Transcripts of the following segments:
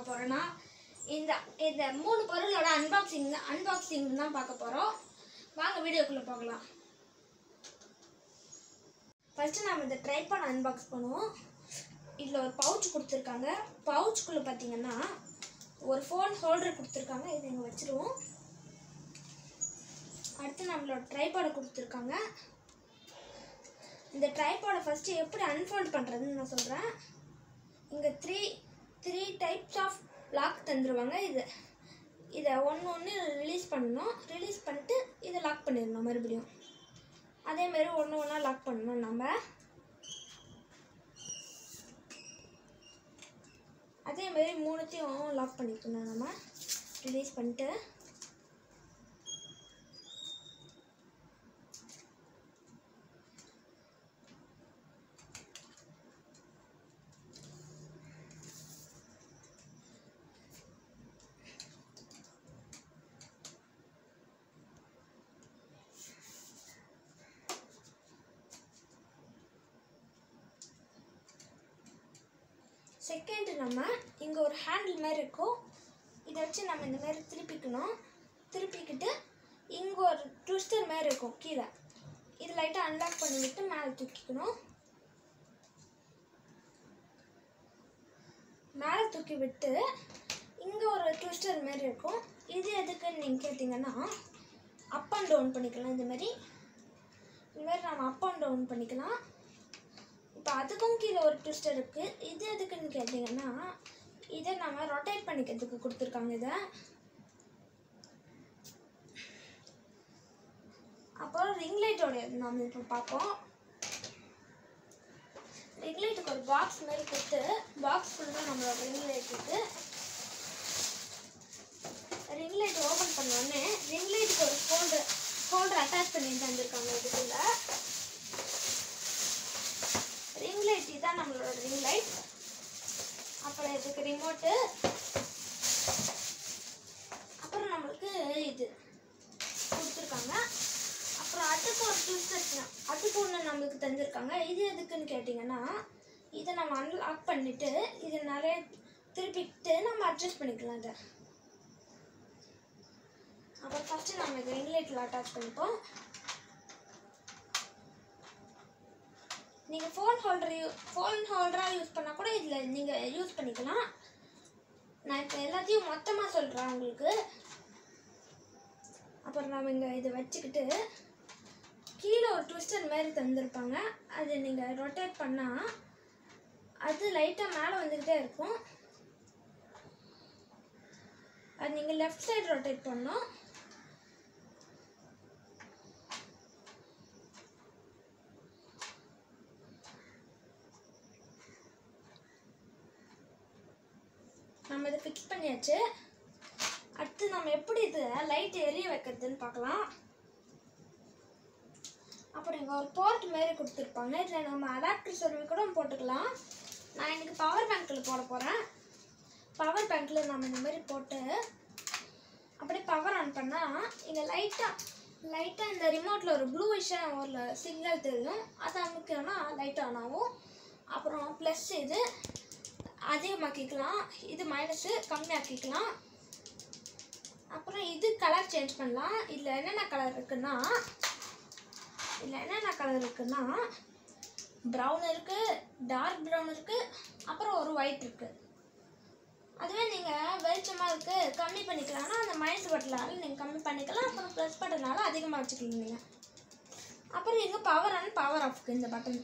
பார்க்க போறோம்னா இந்த இந்த மூணு பொருளோட அன்பாக்சிங் அன்பாக்சிங் தான் பார்க்க போறோம் வாங்க வீடியோக்குள்ள போகலாம் ஃபர்ஸ்ட் நம்ம இந்த ட்ரைபாட் அன்பாக்ஸ் பண்ணுவோம் இதில் ஒரு பவுச் கொடுத்துருக்காங்க பவுச்சுக்குள்ளே பார்த்தீங்கன்னா ஒரு ஃபோன் ஹோல்டர் கொடுத்துருக்காங்க இதை இங்கே வச்சுருவோம் அடுத்து நம்மளோட ட்ரைபாடை கொடுத்துருக்காங்க இந்த ட்ரைபாடை ஃபஸ்ட்டு எப்படி அன்ஃபோல்ட் பண்ணுறதுன்னு நான் சொல்கிறேன் இங்கே three three types of lock தந்துருவாங்க இது இதை ஒன்று ஒன்று ரிலீஸ் பண்ணணும் ரிலீஸ் பண்ணிட்டு இதை லாக் பண்ணிடணும் மறுபடியும் அதேமாரி ஒன்று ஒன்றா லாக் பண்ணணும் நம்ம அதேமாரி மூணுத்தையும் லாக் பண்ணிக்கணும் நம்ம ரிலீஸ் பண்ணிட்டு செகண்ட் நம்ம இங்கே ஒரு ஹேண்டில் மாதிரி இருக்கும் இதை வச்சு நம்ம இந்த மாதிரி திருப்பிக்கணும் திருப்பிக்கிட்டு இங்கே ஒரு ட்விஸ்டர் மாதிரி இருக்கும் கீழே இது லைட்டாக அன்லாக் பண்ணிவிட்டு மேலே தூக்கிக்கணும் மேலே தூக்கி விட்டு இங்கே ஒரு ட்விஸ்டர் மாதிரி இருக்கும் இது எதுக்குன்னு நீங்கள் கேட்டிங்கன்னா அப் அண்ட் டவுன் பண்ணிக்கலாம் இந்த மாதிரி இந்த மாதிரி நம்ம அப் அண்ட் டவுன் பண்ணிக்கலாம் இப்போ அதுக்கும் கீழே ஒரு ட்விஸ்டர் இருக்குது இது எதுக்குன்னு கேட்டிங்கன்னா இதை நம்ம ரொட்டேட் பண்ணிக்கிறதுக்கு கொடுத்துருக்காங்க இதை அப்புறம் ரிங் லைட்டோட நம்ம இப்போ பார்ப்போம் ரிங் லைட்டுக்கு ஒரு பாக்ஸ் மாதிரி கொடுத்து பாக்ஸ் ஃபுல்லாக நம்மளோட ரிங் லைட் இருக்குது ரிங் லைட் ஓப்பன் பண்ண உடனே ரிங் லைட்டுக்கு ஒரு ஹோல்டர் ஹோல்டர் அட்டாச் பண்ணி தந்திருக்காங்க இதுக்குள்ள ரிங் லைட் இதுதான் நம்மளோட ரிங் லைட் அப்புறம் இதுக்கு ரிமோட்டு அப்புறம் நம்மளுக்கு இது கொடுத்துருக்காங்க அப்புறம் அதுக்கு ஒரு ட்விஸ்டர் அதுக்கு ஒன்று நம்மளுக்கு தந்திருக்காங்க இது எதுக்குன்னு கேட்டிங்கன்னா இதை நம்ம அன்லாக் பண்ணிவிட்டு இது நிறைய திருப்பிட்டு நம்ம அட்ஜஸ்ட் பண்ணிக்கலாம் இதை அப்புறம் ஃபஸ்ட்டு நம்ம இது ரிங் லைட்டில் அட்டாச் பண்ணிப்போம் நீங்கள் ஃபோன் ஹோல்டர் யூ ஃபோன் ஹோல்டராக யூஸ் பண்ணால் கூட இதில் நீங்கள் யூஸ் பண்ணிக்கலாம் நான் இப்போ எல்லாத்தையும் மொத்தமாக சொல்கிறேன் உங்களுக்கு அப்புறம் நம்ம இங்கே இதை வச்சுக்கிட்டு கீழே ஒரு ட்விஸ்டர் மாதிரி தந்திருப்பாங்க அது நீங்கள் ரொட்டேட் பண்ணால் அது லைட்டாக மேலே வந்துக்கிட்டே இருக்கும் அது நீங்கள் லெஃப்ட் சைடு ரொட்டேட் பண்ணணும் நம்ம இதை ஃபிக்ஸ் பண்ணியாச்சு அடுத்து நம்ம எப்படி இது லைட் எரிய வைக்கிறதுன்னு பார்க்கலாம் அப்புறம் இங்கே ஒரு போர்ட் மாரி கொடுத்துருப்பாங்க இதில் நம்ம அடாப்டர் சொருவி கூட போட்டுக்கலாம் நான் இன்னைக்கு பவர் பேங்க்கில் போட போகிறேன் பவர் பேங்க்கில் நம்ம இந்த மாதிரி போட்டு அப்படியே பவர் ஆன் பண்ணால் இங்கே லைட்டாக லைட்டாக இந்த ரிமோட்டில் ஒரு ப்ளூ விஷயம் ஒரு சிக்னல் தெரியும் அதை அமுக்கினா லைட் ஆன் ஆகும் அப்புறம் ப்ளஸ் இது அதிகமாக்கிக்கலாம் இது மைனஸு கம்மியாக்கிக்கலாம் அப்புறம் இது கலர் சேஞ்ச் பண்ணலாம் இதில் என்னென்ன கலர் இருக்குன்னா இதில் என்னென்ன கலர் இருக்குன்னா ப்ரௌன் இருக்குது டார்க் ப்ரௌன் இருக்குது அப்புறம் ஒரு ஒயிட் இருக்குது அதுவே நீங்கள் வெளிச்சமாக இருக்குது கம்மி பண்ணிக்கலாம்னா அந்த மைனஸ் பட்டனால நீங்கள் கம்மி பண்ணிக்கலாம் அப்புறம் ப்ளஸ் பட்டனால அதிகமாக வச்சுக்கலாம் நீங்கள் அப்புறம் இங்கே பவர் ஆன் பவர் ஆஃப்க்கு இந்த பட்டன்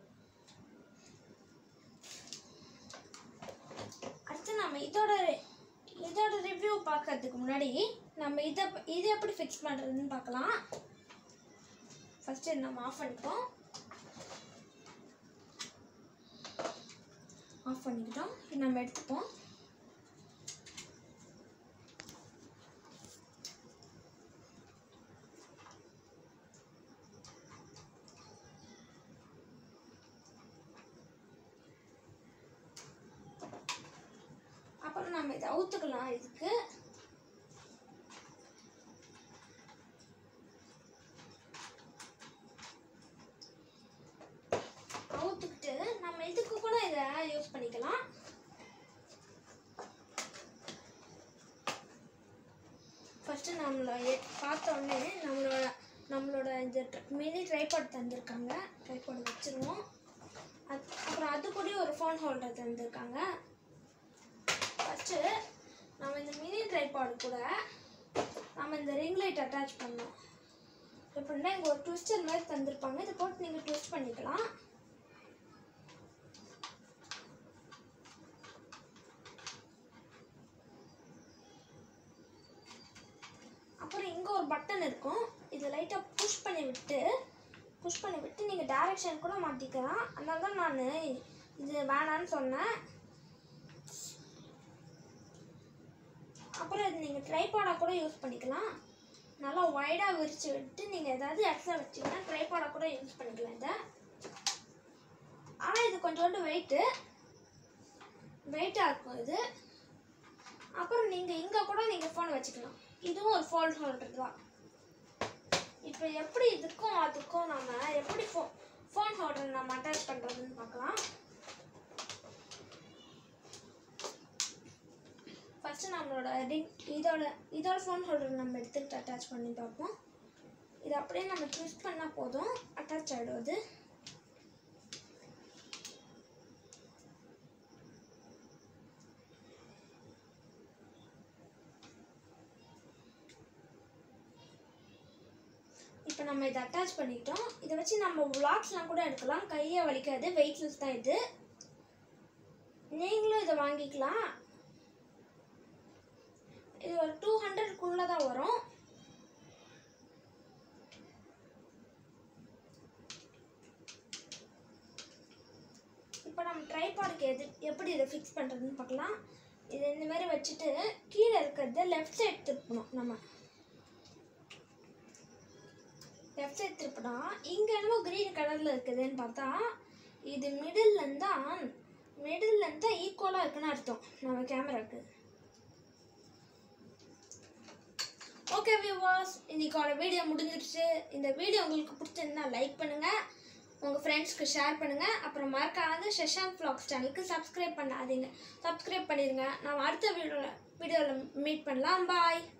அடுத்து நம்ம இதோட இதோட ரிவ்யூ பார்க்கறதுக்கு முன்னாடி நம்ம இதை இது எப்படி ஃபிக்ஸ் பண்ணுறதுன்னு பார்க்கலாம் ஃபஸ்ட்டு நம்ம ஆஃப் பண்ணிப்போம் ஆஃப் பண்ணிக்கிட்டோம் இது நம்ம எடுத்துப்போம் அப்புறம் நம்ம இதை அவுத்துக்கலாம் இதுக்கு அவுத்துக்கிட்டு நம்ம இதுக்கு கூட இதை யூஸ் பண்ணிக்கலாம் ஃபஸ்ட்டு நம்மளை எ- பார்த்த உடனே நம்மளோட நம்மளோட இந்த மினி ட்ரைபாட் தந்திருக்காங்க ட்ரைபாட் வச்சுருவோம் அது அப்புறம் அது கூட ஒரு ஃபோன் ஹோல்டர் தந்திருக்காங்க ஃபஸ்ட்டு நம்ம இந்த மினி ட்ரைபாட் கூட நம்ம இந்த ரிங் லைட் அட்டாச் பண்ணோம் எப்படின்னா இங்கே ஒரு ட்விஸ்டர் மாதிரி தந்திருப்பாங்க இதை போட்டு நீங்கள் ட்விஸ்ட் பண்ணிக்கலாம் அப்புறம் இங்கே ஒரு பட்டன் இருக்கும் இதை லைட்டாக புஷ் பண்ணி விட்டு புஷ் பண்ணி விட்டு நீங்கள் டைரக்ஷன் கூட மாற்றிக்கலாம் அதனால தான் நான் இது வேணான்னு சொன்னேன் அப்புறம் இது நீங்கள் ட்ரைபாடாக கூட யூஸ் பண்ணிக்கலாம் நல்லா ஒய்டாக விரித்து விட்டு நீங்கள் ஏதாவது இடத்துல வச்சிங்கன்னா ட்ரைபாடாக கூட யூஸ் பண்ணிக்கலாம் இதை ஆனால் இது கொஞ்சோண்டு வெயிட்டு வெயிட்டாக இருக்கும் இது அப்புறம் நீங்கள் இங்கே கூட நீங்கள் ஃபோன் வச்சுக்கலாம் இதுவும் ஒரு ஃபோன் ஹோல்டர் தான் இப்போ எப்படி இதுக்கும் அதுக்கும் நம்ம எப்படி ஃபோ ஃபோன் ஹோல்டர் நம்ம அட்டாச் பண்ணுறதுன்னு பார்க்கலாம் ஃபஸ்ட்டு நம்மளோட ரிங் இதோட இதோட ஃபோன் ஹோல்டர் நம்ம எடுத்துக்கிட்டு அட்டாச் பண்ணி பார்ப்போம் இது அப்படியே நம்ம ட்விஸ்ட் பண்ணால் போதும் அட்டாச் ஆகிடும் அது இப்போ நம்ம இதை அட்டாச் பண்ணிட்டோம் இதை வச்சு நம்ம விளாக்ஸ்லாம் கூட எடுக்கலாம் கையை வலிக்காது வெயிட்லெஸ் தான் இது நீங்களும் இதை வாங்கிக்கலாம் இது ஒரு டூ ஹண்ட்ரட்குள்ளே தான் வரும் இப்போ நம்ம ட்ரைபாடுக்கு எது எப்படி இதை ஃபிக்ஸ் பண்ணுறதுன்னு பார்க்கலாம் இது இந்த மாதிரி வச்சுட்டு கீழே இருக்கிறத லெஃப்ட் சைட் திருப்பணும் நம்ம லெஃப்ட் சைட் திருப்பினா இங்கே என்னமோ க்ரீன் கலரில் இருக்குதுன்னு பார்த்தா இது மிடில் தான் மிடில் தான் ஈக்குவலாக இருக்குன்னு அர்த்தம் நம்ம கேமராக்கு ஓகே வியூவர்ஸ் இன்னைக்கோட வீடியோ முடிஞ்சிருச்சு இந்த வீடியோ உங்களுக்கு பிடிச்சிருந்தா லைக் பண்ணுங்கள் உங்கள் ஃப்ரெண்ட்ஸ்க்கு ஷேர் பண்ணுங்கள் அப்புறம் மறக்காத ஷஷாங்க் vlogs சேனலுக்கு சப்ஸ்கிரைப் பண்ணாதீங்க சப்ஸ்கிரைப் பண்ணிடுங்க நம்ம அடுத்த வீடியோவில் வீடியோவில் மீட் பண்ணலாம் பாய்